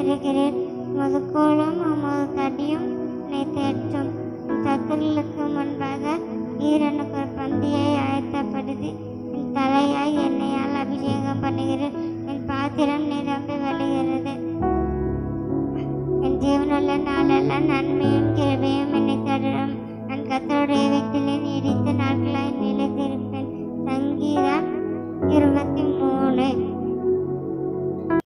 இருக்கிறேன் உமது கோலும் உமது தடியும் என்னை தேற்றும் சத்துருளுக்கு முன்பாக ஈரனுக்கு ஒரு பந்தியை ஆயத்தப்படுத்தி என் தலையாய் எண்ணெயால் அபிஷேகம் பண்ணுகிறேன் என் பாத்திரம் நிரம்பி வழிகிறது என் ஜீவனுள்ள நாளெல்லாம் நன்மையும் கிருபையும் என்னை தொடரும் நான் கத்தருடைய